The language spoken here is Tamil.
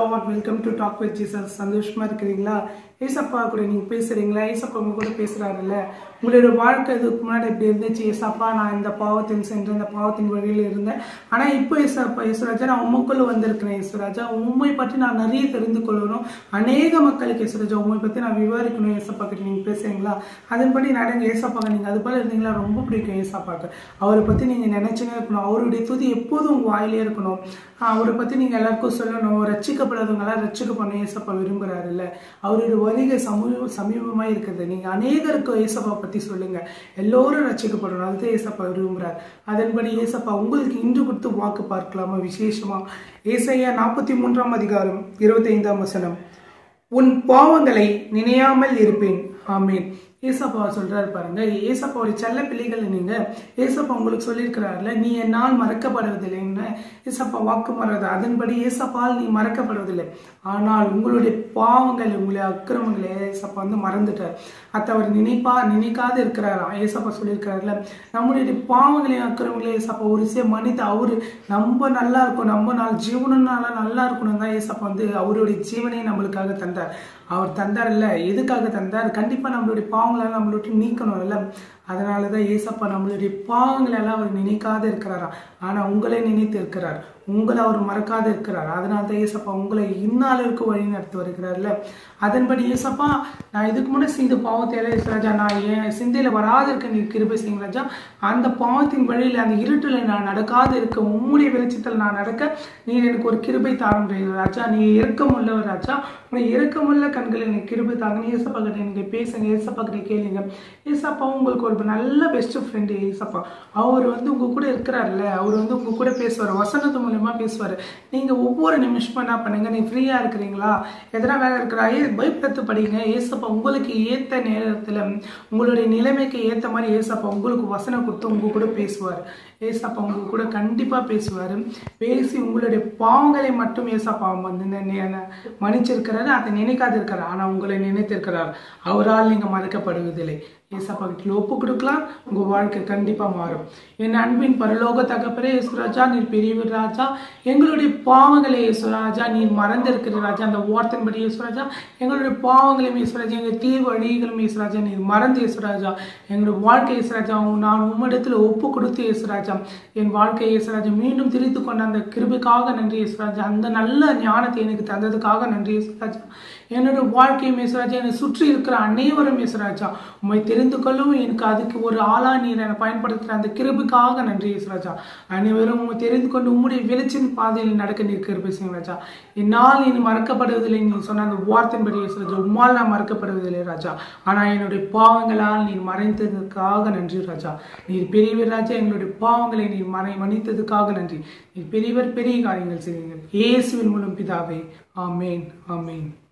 Lord welcome to talk with Jesus சந்தோஷமா இருக்கிறீங்களா ஏசப்பா கூட நீங்க பேசுறீங்களா ஏசப்பா உங்க கூட பேசுறாருல்ல உங்களோட வாழ்க்கை இதுக்கு முன்னாடி இப்படி இருந்துச்சு ஏசப்பா நான் இந்த பாவத்தின் சென்று இந்த பாவத்தின் வழியில் இருந்தேன் ஆனா இப்போ ஏசப்பா யேசுராஜா நான் உண்மைக்குள்ள வந்திருக்கிறேன் யேசுராஜா உண்மை பற்றி நான் நிறைய தெரிந்து கொள்ளணும் அநேக மக்களுக்கு யேசுராஜா உண்மை பற்றி நான் விவரிக்கணும் ஏசப்பா கிட்ட நீங்க பேசுறீங்களா அதன்படி நடங்க ஏசப்பாங்க நீங்க அது போல இருந்தீங்களா ரொம்ப பிடிக்கும் ஏசப்பாக்கு அவரை பத்தி நீங்க நினைச்சுனே இருக்கணும் அவருடைய துதி எப்போதும் உங்க வாயிலே இருக்கணும் ஆஹ் அவரை பத்தி நீங்க எல்லாருக்கும் சொல்லணும் ரட்சிக்கப்படாதவங்க எல்லாம் ரட்சிக்கப்படணும் ஏசப்பா விரும்புறாருல்ல அவருடைய வருகை சமீப சமீபமா இருக்குது நீங்க அநேகருக்கு ஏசப்பா பத்தி சொல்லுங்க எல்லோரும் ரட்சிக்கப்படணும் அதுதான் ஏசப்பா விரும்புறார் அதன்படி ஏசப்பா உங்களுக்கு இன்று கொடுத்து வாக்கு பார்க்கலாமா விசேஷமா ஏசையா நாற்பத்தி மூன்றாம் அதிகாரம் இருபத்தைந்தாம் வசனம் உன் பாவங்களை நினையாமல் இருப்பேன் ஆமீன் ஏசப்பா சொல்றாரு பாருங்க ஏசப்பாவுடைய செல்ல பிள்ளைகள் நீங்க ஏசப்பா உங்களுக்கு சொல்லியிருக்கிறாருல நீ என்னால் மறக்கப்படுவதில்லைன்னு ஏசப்பா வாக்கு மறது அதன்படி ஏசப்பால் நீ மறக்கப்படுவதில்லை ஆனால் உங்களுடைய பாவங்கள் உங்களுடைய அக்கிரமங்களை ஏசப்பா வந்து மறந்துட்டார் அத்த அவர் நினைப்பா நினைக்காது இருக்கிறாராம் ஏசப்பா சொல்லியிருக்கிறாருல நம்மளுடைய பாவங்களையும் அக்கிரமங்களையும் ஏசப்பா ஒரு சில மனித அவரு நம்ம நல்லா இருக்கும் நம்ம நாள் ஜீவனனால நல்லா இருக்கணும் தான் ஏசப்பா வந்து அவருடைய ஜீவனையும் நம்மளுக்காக தந்தார் அவர் தந்தார்ல எதுக்காக தந்தார் கண்டிப்பா நம்மளுடைய பாவங்களை நம்மளை விட்டு நீக்கணும்ல அதனால தான் ஏசப்பா நம்மளுடைய பாவங்களை எல்லாம் அவர் நினைக்காத இருக்கிறாராம் ஆனா உங்களை நினைத்து இருக்கிறார் உங்களை அவர் மறக்காத இருக்கிறார் அதனால தான் ஏசப்பா உங்களை இந்நாளிற்கு வழி நடத்தி வருகிறார்ல அதன்படி ஏசப்பா நான் இதுக்கு முன்னாடி செய்த பாவத்தை எல்லாம் ஏசுராஜா நான் என் சிந்தையில வராத இருக்க நீ கிருபை செய்யுங்க ராஜா அந்த பாவத்தின் வழியில அந்த இருட்டில் நான் நடக்காது இருக்க உம்முடைய வெளிச்சத்தில் நான் நடக்க நீ எனக்கு ஒரு கிருபை தாரம் ராஜா நீ இறக்கமுள்ளவர் ராஜா உன்னை இறக்கமுள்ள கண்கள் எனக்கு கிருபை தாங்க ஏசப்பா கிட்ட நீங்க பேசுங்க ஏசப்பா கிட்ட கேளுங்க ஏசப்பா உங்களுக்கு ஒரு நல்ல பெஸ்ட் ஃப்ரெண்டு ஏசப்பா அவர் வந்து உங்க கூட இருக்கிறார்ல அவர் வந்து உங்க கூட பேசுவார் வசனத்து மூலயமா பேசுவார் நீங்க ஒவ்வொரு நிமிஷமும் என்ன பண்ணுங்க நீ ஃப்ரீயா இருக்கிறீங்களா எதனா வேலை இருக்கிறா ஏ பயப்படுத்து படிங்க ஏசப்பா உங்களுக்கு ஏத்த நேரத்துல உங்களுடைய நிலைமைக்கு ஏத்த மாதிரி ஏசப்பா உங்களுக்கு வசனம் கொடுத்து உங்க கூட பேசுவார் ஏசப்பா உங்க கூட கண்டிப்பா பேசுவார் பேசி உங்களுடைய பாவங்களை மட்டும் ஏசப்பா வந்து மன்னிச்சிருக்கிறாரு அதை நினைக்காது இருக்கிறார் ஆனா உங்களை நினைத்திருக்கிறார் அவரால் நீங்க மறக்கப்படுவதில்லை ஏசப்பா கிட்ட ஒப்பு கொடுக்கலாம் உங்க வாழ்க்கை கண்டிப்பா மாறும் என் அன்பின் பரலோக தகப்பரே யேசுராஜா நீர் பெரியவர் ராஜா எங்களுடைய பாவங்களை யேசுராஜா நீர் மறந்திருக்கிற ராஜா அந்த வார்த்தையின்படி யேசுராஜா எங்களுடைய பாவங்களையும் யேசுராஜா எங்கள் தீர்வு வழிகளும் யேசுராஜா நீர் மறந்து யேசுராஜா எங்களுடைய வாழ்க்கை யேசுராஜா நான் உம்மிடத்துல ஒப்பு கொடுத்து யேசுராஜா என் வாழ்க்கை யேசுராஜா மீண்டும் திரித்து கொண்ட அந்த கிருபைக்காக நன்றி யேசுராஜா அந்த நல்ல ஞானத்தை எனக்கு தந்ததுக்காக நன்றி யேசுராஜா என்னோட வாழ்க்கையும் யேசுராஜா என்னை சுற்றி இருக்கிற அனைவரும் யேசுராஜா உண்மை தெரிந்து கொள்ளவும் எனக்கு அதுக்கு ஒரு ஆளா நீர் என்னை பயன்படுத்துகிற அந்த கிருபுக்காக நன்றி யேசுராஜா அனைவரும் உண்மை தெரிந்து கொண்டு உம்முடைய வெளிச்சின் பாதையில் நடக்க நீர் கிருபை செய்யும் ராஜா என்னால் நீ மறக்கப்படுவதில்லை நீ சொன்ன அந்த வார்த்தையின்படி யேசுராஜா உம்மால் நான் மறக்கப்படுவதில்லை ராஜா ஆனால் என்னுடைய பாவங்களால் நீர் மறைந்ததுக்காக நன்றி ராஜா நீர் பெரியவர் ராஜா எங்களுடைய பாவங்களை நீர் மறை மன்னித்ததுக்காக நன்றி நீர் பெரியவர் பெரிய காரியங்கள் செய்வீங்க இயேசுவின் மூலம் பிதாவே ஆமேன் ஆமேன்